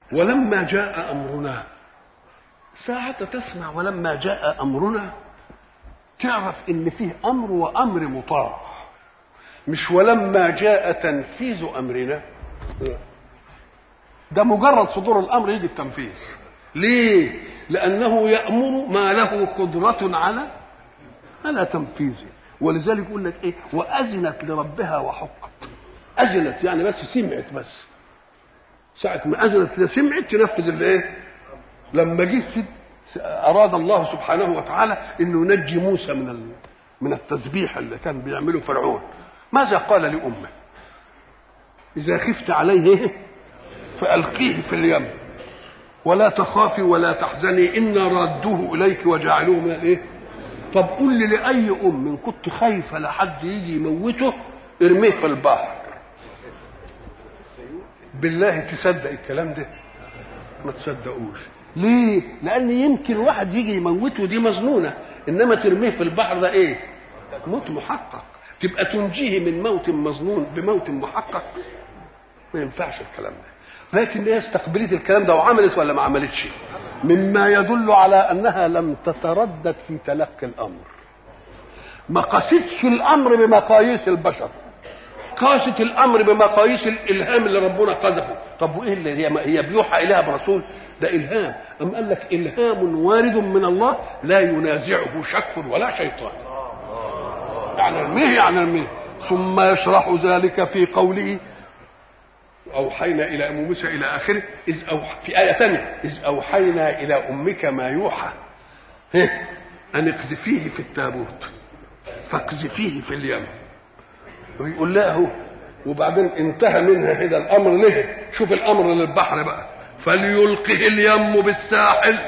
ولما جاء امرنا ساعة تسمع ولما جاء امرنا تعرف ان فيه امر وامر مطاع مش ولما جاء تنفيذ امرنا ده مجرد صدور الامر يجي التنفيذ ليه لانه يامر ما له قدره على على تنفيذه ولذلك يقول لك ايه واذنت لربها وحقت اذنت يعني بس سمعت بس ساعة ما أذنت سمعت تنفذ الإيه؟ لما جه أراد الله سبحانه وتعالى إنه ينجي موسى من من التسبيح اللي كان بيعمله فرعون ماذا قال لأمه؟ إذا خفت عليه فألقيه في اليم ولا تخافي ولا تحزني إنا رادوه إليك وجعلوه من الإيه؟ طب قل لي لأي أم إن كنت خايفة لحد يجي يموته ارميه في البحر بالله تصدق الكلام ده ما تصدقوش ليه لان يمكن واحد يجي يموته دي مظنونه انما ترميه في البحر ده ايه موت محقق تبقى تنجيه من موت مظنون بموت محقق ما ينفعش الكلام ده لكن هي استقبلت الكلام ده وعملت ولا ما عملتش مما يدل على انها لم تتردد في تلقي الامر ما قاستش الامر بمقاييس البشر قاست الامر بمقاييس الالهام اللي ربنا قذفه طب وايه اللي هي هي بيوحى اليها برسول ده الهام ام قال لك الهام وارد من الله لا ينازعه شك ولا شيطان يعني ارميه يعني ارميه ثم يشرح ذلك في قوله أوحينا إلى أم موسى إلى آخره إذ أوح... في آية ثانية إذ أوحينا إلى أمك ما يوحى أن اقذفيه في التابوت فاقذفيه في اليم ويقول له هو وبعدين انتهى منها كده الامر له شوف الامر للبحر بقى فليلقه اليم بالساحل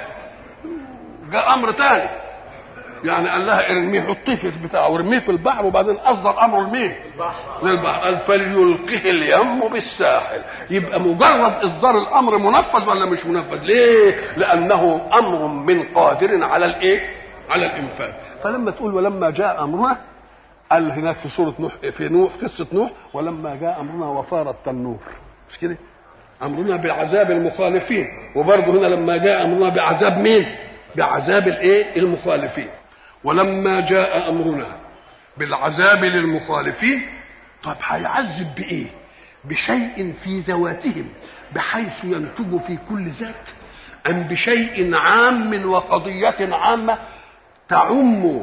جاء امر تاني يعني قال لها ارميه حطيه في البتاع وارميه في البحر وبعدين اصدر امره لمين؟ للبحر قال فليلقه اليم بالساحل يبقى مجرد اصدار الامر منفذ ولا مش منفذ؟ ليه؟ لانه امر من قادر على الايه؟ على الانفاذ فلما تقول ولما جاء امرنا قال هناك في سوره نوح في نوح قصه نوح ولما جاء امرنا وفار التنور مش كده؟ امرنا بعذاب المخالفين وبرضه هنا لما جاء امرنا بعذاب مين؟ بعذاب الايه؟ المخالفين ولما جاء امرنا بالعذاب للمخالفين طب هيعذب بايه؟ بشيء في ذواتهم بحيث ينتج في كل ذات ام بشيء عام وقضيه عامه تعم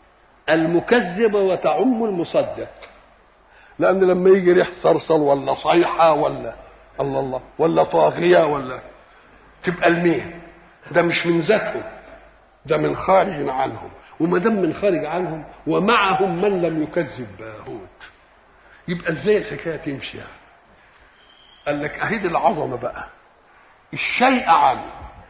المكذب وتعم المصدق لان لما يجي ريح صرصر ولا صيحه ولا الله الله ولا طاغيه ولا تبقى المين ده مش من ذاتهم ده من خارج عنهم وما دام من خارج عنهم ومعهم من لم يكذب هود يبقى ازاي الحكايه تمشي يعني قال لك اهي دي العظمه بقى الشيء عام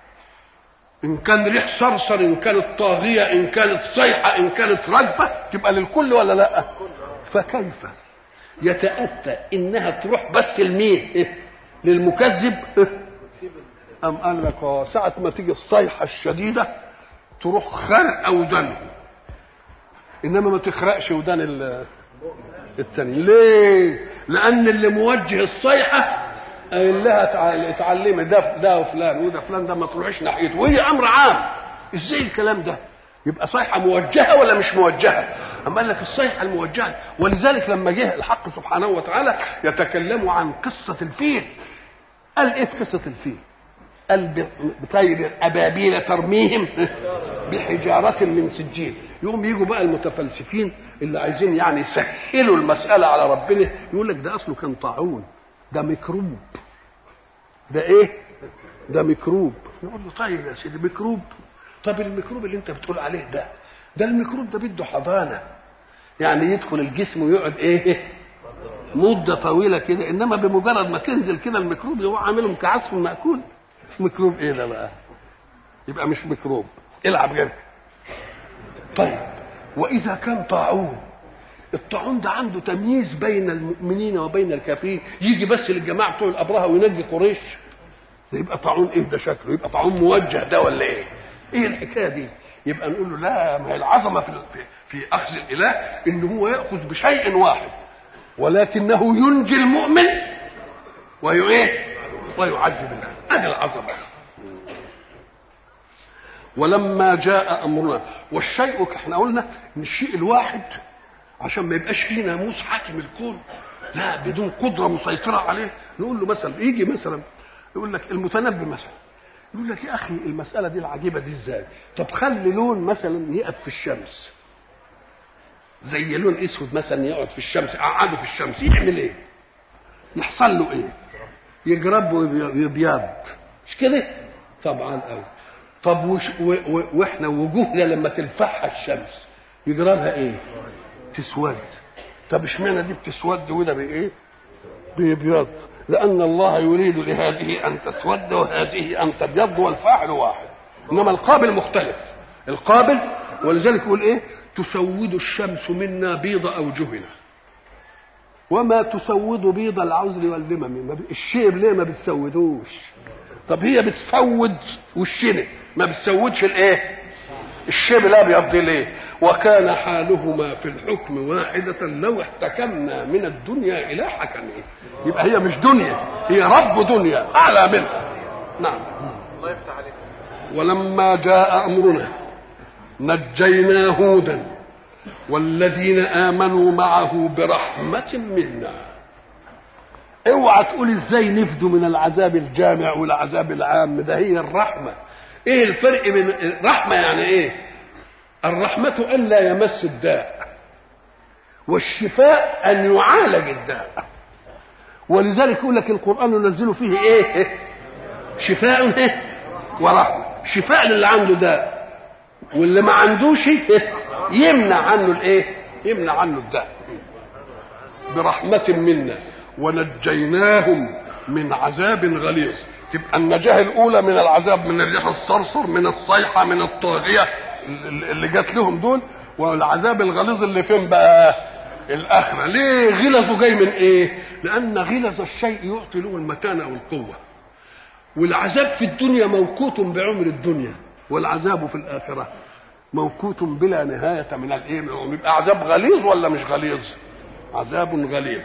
ان كان ريح صرصر ان كانت طاغيه ان كانت صيحه ان كانت رجفه تبقى للكل ولا لا فكيف يتاتى انها تروح بس لمين إيه؟ للمكذب إيه؟ ام قال لك اه ساعه ما تيجي الصيحه الشديده تروح خرق ودانه انما ما تخرقش ودان الثاني ليه لان اللي موجه الصيحه قايل لها اتعلمي ده ده فلان وده فلان ده ما تروحش ناحيته وهي امر عام ازاي الكلام ده يبقى صيحه موجهه ولا مش موجهه اما قال لك الصيحه الموجهه ولذلك لما جه الحق سبحانه وتعالى يتكلم عن قصه الفيل قال ايه في قصه الفيل قال بطير ابابيل ترميهم بحجاره من سجيل يقوم يجوا بقى المتفلسفين اللي عايزين يعني يسهلوا المساله على ربنا يقول لك ده اصله كان طاعون ده ميكروب ده ايه ده ميكروب نقول له طيب يا سيدي ميكروب طب الميكروب اللي انت بتقول عليه ده ده الميكروب ده بده حضانه يعني يدخل الجسم ويقعد ايه مده طويله كده انما بمجرد ما تنزل كده الميكروب يروح عاملهم كعصف ماكول ميكروب ايه ده بقى يبقى مش ميكروب العب جنب طيب واذا كان طاعون الطاعون ده عنده تمييز بين المؤمنين وبين الكافرين يجي بس للجماعه بتوع الابرهه وينجي قريش ده يبقى طاعون ايه ده شكله يبقى طاعون موجه ده ولا ايه ايه الحكايه دي يبقى نقول له لا ما هي العظمه في في اخذ الاله ان هو ياخذ بشيء واحد ولكنه ينجي المؤمن ويؤيه ويعذب الله ادي العظمه ولما جاء امرنا والشيء احنا قلنا ان الشيء الواحد عشان ما يبقاش فيه ناموس حاكم الكون لا بدون قدره مسيطره عليه نقول له مثلا يجي مثلا يقول لك المتنبي مثلا يقول لك يا اخي المساله دي العجيبه دي ازاي طب خلي لون مثلا يقف في الشمس زي لون اسود مثلا يقعد في الشمس قعده في الشمس يعمل ايه يحصل له ايه يجرب ويبيض مش كده طبعا قوي طب وش و و واحنا وجوهنا لما تلفحها الشمس يجربها ايه تسود طب اشمعنى دي بتسود وده بايه بيبيض لان الله يريد لهذه ان تسود وهذه ان تبيض والفاعل واحد انما القابل مختلف القابل ولذلك يقول ايه تسود الشمس منا بيض اوجهنا وما تسود بيض العزل واللمم الشيب ليه ما بتسودوش طب هي بتسود وشنا ما بتسودش الايه الشيب الابيض دي ليه وكان حالهما في الحكم واحدة لو احتكمنا من الدنيا إلى حكمه يبقى هي مش دنيا هي رب دنيا أعلى منها نعم الله يفتح عليك ولما جاء أمرنا نجينا هودا والذين آمنوا معه برحمة منا اوعى تقول ازاي نفدوا من العذاب الجامع والعذاب العام ده هي الرحمة ايه الفرق بين الرحمة يعني ايه الرحمة ان لا يمس الداء والشفاء ان يعالج الداء ولذلك يقول لك القرآن ينزل فيه ايه شفاء إيه؟ ورحمة شفاء للي عنده داء واللي ما عندوش يمنع عنه الايه يمنع عنه الداء برحمة منا ونجيناهم من عذاب غليظ تبقى النجاة الأولى من العذاب من الريح الصرصر من الصيحة من الطاغية اللي جات لهم دول والعذاب الغليظ اللي فين بقى الآخرة ليه غلظه جاي من إيه لأن غلظ الشيء يعطي له المتانة والقوة والعذاب في الدنيا موقوت بعمر الدنيا والعذاب في الآخرة موقوت بلا نهاية من الإيه يبقى عذاب غليظ ولا مش غليظ عذاب غليظ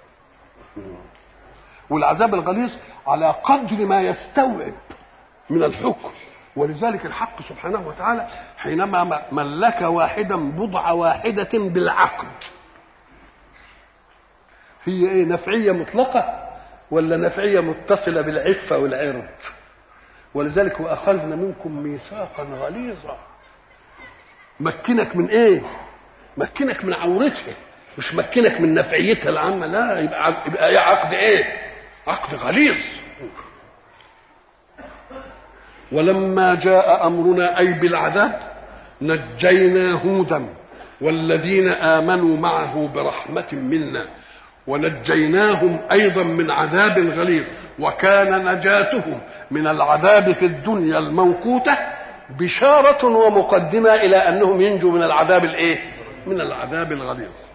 والعذاب الغليظ على قدر ما يستوعب من الحكم ولذلك الحق سبحانه وتعالى حينما ملك واحدا بضع واحدة بالعقد هي ايه نفعية مطلقة ولا نفعية متصلة بالعفة والعرض ولذلك وأخذنا منكم ميثاقا غليظا مكنك من ايه مكنك من عورتها مش مكنك من نفعيتها العامة لا يبقى يبقى ايه عقد ايه عقد غليظ ولما جاء امرنا اي بالعذاب نجينا هودا والذين امنوا معه برحمه منا ونجيناهم ايضا من عذاب غليظ وكان نجاتهم من العذاب في الدنيا الموقوته بشاره ومقدمه الى انهم ينجوا من العذاب الايه من العذاب الغليظ